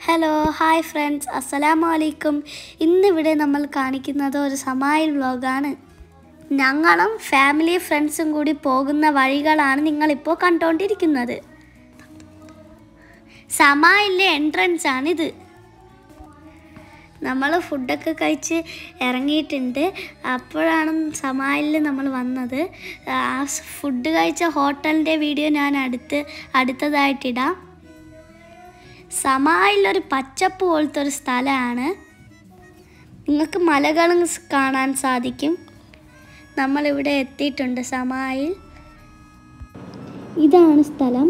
hello hi friends അസ്സലാമു അലൈക്കും ഇന്നിവിടെ നമ്മൾ കാണിക്കുന്നത് ഒരു സമായിൽ വ്ലോഗാണ് ഞങ്ങളും ഫാമിലി ഫ്രണ്ട്സും കൂടി പോകുന്ന വഴികളാണ് നിങ്ങളിപ്പോൾ കണ്ടുകൊണ്ടിരിക്കുന്നത് സമായിലെ എൻട്രൻസ് ആണിത് നമ്മൾ ഫുഡൊക്കെ കഴിച്ച് ഇറങ്ങിയിട്ടുണ്ട് അപ്പോഴാണ് സമായിൽ നമ്മൾ വന്നത് ആ ഫുഡ് കഴിച്ച ഹോട്ടലിൻ്റെ വീഡിയോ ഞാൻ അടുത്ത് അടുത്തതായിട്ടിടാം സമായിൽ ഒരു പച്ചപ്പ് പോലത്തെ ഒരു സ്ഥലമാണ് നിങ്ങൾക്ക് മലകളും സ് കാണാൻ സാധിക്കും നമ്മളിവിടെ എത്തിയിട്ടുണ്ട് സമായിൽ ഇതാണ് സ്ഥലം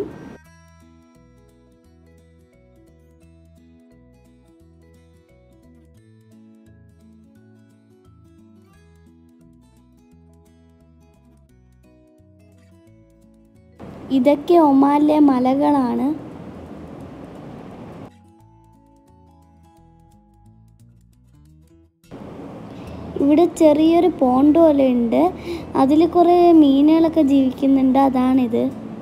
ഇതൊക്കെ ഒമാനിലെ മലകളാണ് ഇവിടെ ചെറിയൊരു പോണ്ട് പോലെ ഉണ്ട് അതിൽ കുറേ മീനുകളൊക്കെ ജീവിക്കുന്നുണ്ട് അതാണിത്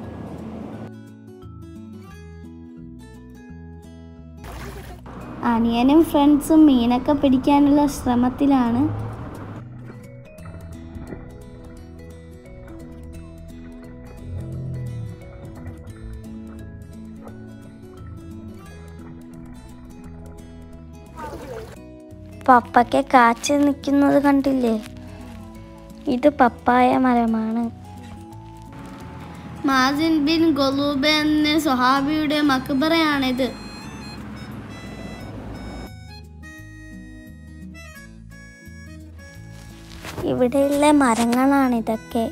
അനിയനും ഫ്രണ്ട്സും മീനൊക്കെ പിടിക്കാനുള്ള ശ്രമത്തിലാണ് പപ്പയ്ക്ക് കാച്ച് നിൽക്കുന്നത് കണ്ടില്ലേ ഇത് പപ്പായ മരമാണ് മാസിൻ ബിൻ ഗൊലൂബ എന്ന സ്വഹാബിയുടെ മക്ബറയാണിത് ഇവിടെയുള്ള മരങ്ങളാണ് ഇതൊക്കെ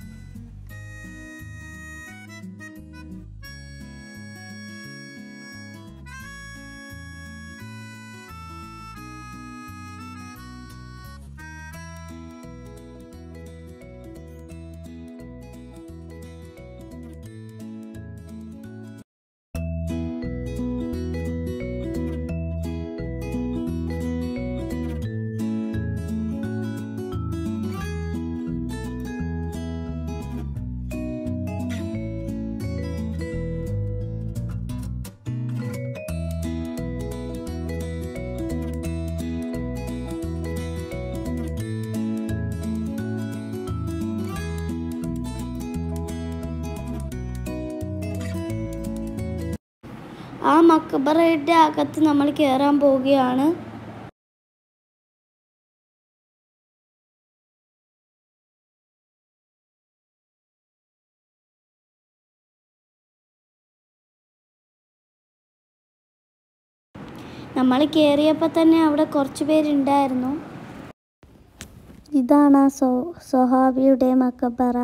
ആ മക്ബറയുടെ അകത്ത് നമ്മൾ കയറാൻ പോവുകയാണ് നമ്മൾ കയറിയപ്പോൾ തന്നെ അവിടെ കുറച്ച് പേരുണ്ടായിരുന്നു ഇതാണ് ആ സോ സൊഹാബിയുടെ മക്കബറ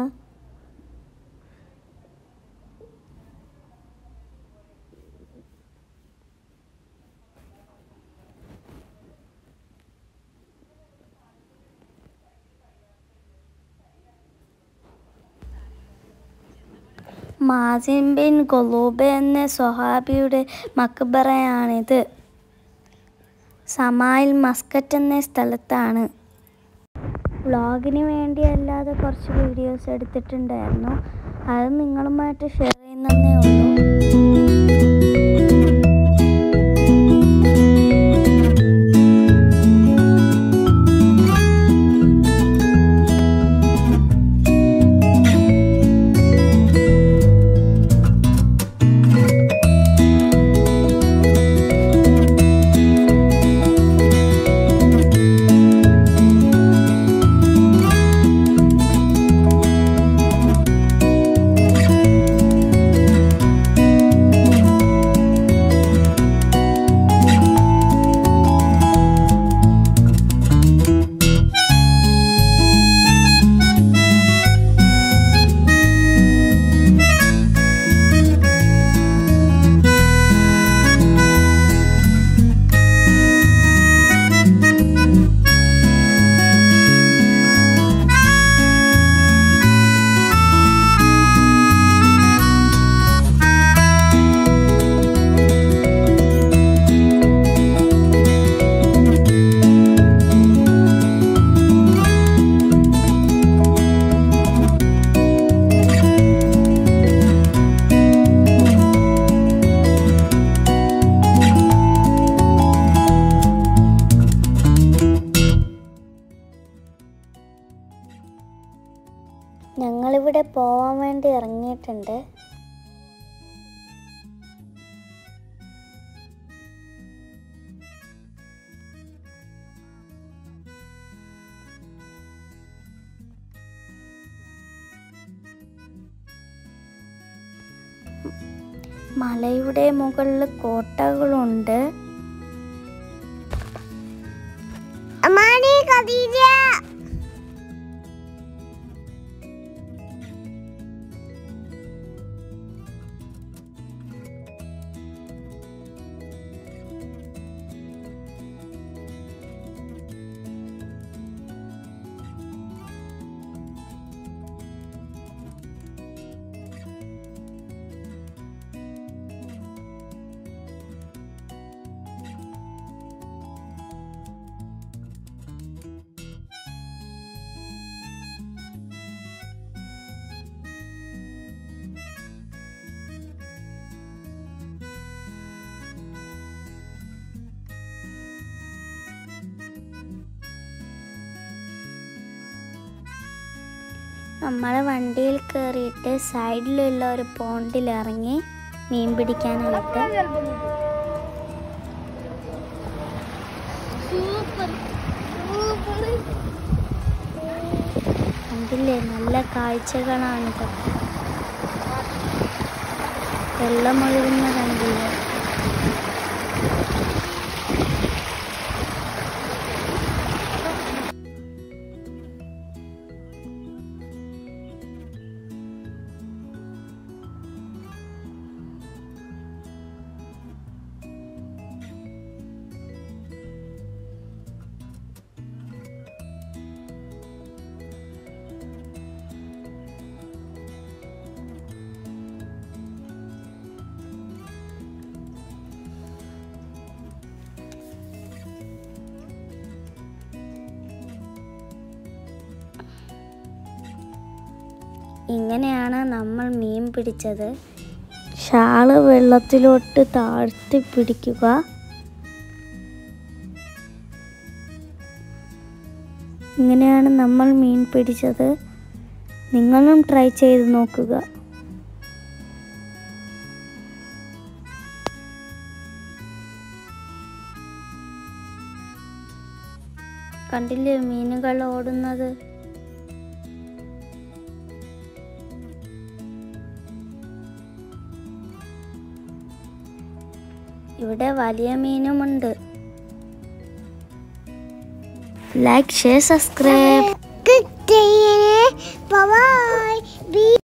മാസിൻ ബിൻ ഗൊലൂബ എന്ന സ്വഹാബിയുടെ മക്ബറയാണിത് സമായിൽ മസ്കറ്റ് എന്ന സ്ഥലത്താണ് വ്ളോഗിന് വേണ്ടി അല്ലാതെ കുറച്ച് വീഡിയോസ് എടുത്തിട്ടുണ്ടായിരുന്നു അത് നിങ്ങളുമായിട്ട് ഷെയർ ചെയ്യുന്നതേ ഉള്ളൂ ഞങ്ങളിവിടെ പോവാൻ വേണ്ടി ഇറങ്ങിയിട്ടുണ്ട് മലയുടെ മുകളിൽ കോട്ടകളുണ്ട് അമ്മാടി ഖദീജ നമ്മൾ വണ്ടിയിൽ കയറിയിട്ട് സൈഡിലുള്ള ഒരു പോണ്ടിൽ ഇറങ്ങി മീൻ പിടിക്കാനായിട്ട് സൂപ്പർ സൂപ്പർ കണ്ടില്ലേ നല്ല കാഴ്ചകളാണിത് വെള്ളം ഒഴുകുന്ന കണ്ടില്ലേ ഇങ്ങനെയാണ് നമ്മൾ മീൻ പിടിച്ചത് ഷാള് വെള്ളത്തിലോട്ട് താഴ്ത്തി പിടിക്കുക ഇങ്ങനെയാണ് നമ്മൾ മീൻ പിടിച്ചത് നിങ്ങളും ട്രൈ ചെയ്ത് നോക്കുക കണ്ടില്ലേ മീനുകൾ ഓടുന്നത് ഇവിടെ വലിയ മീനുമുണ്ട് ലൈക്ക് ഷെയർ സബ്സ്ക്രൈബ്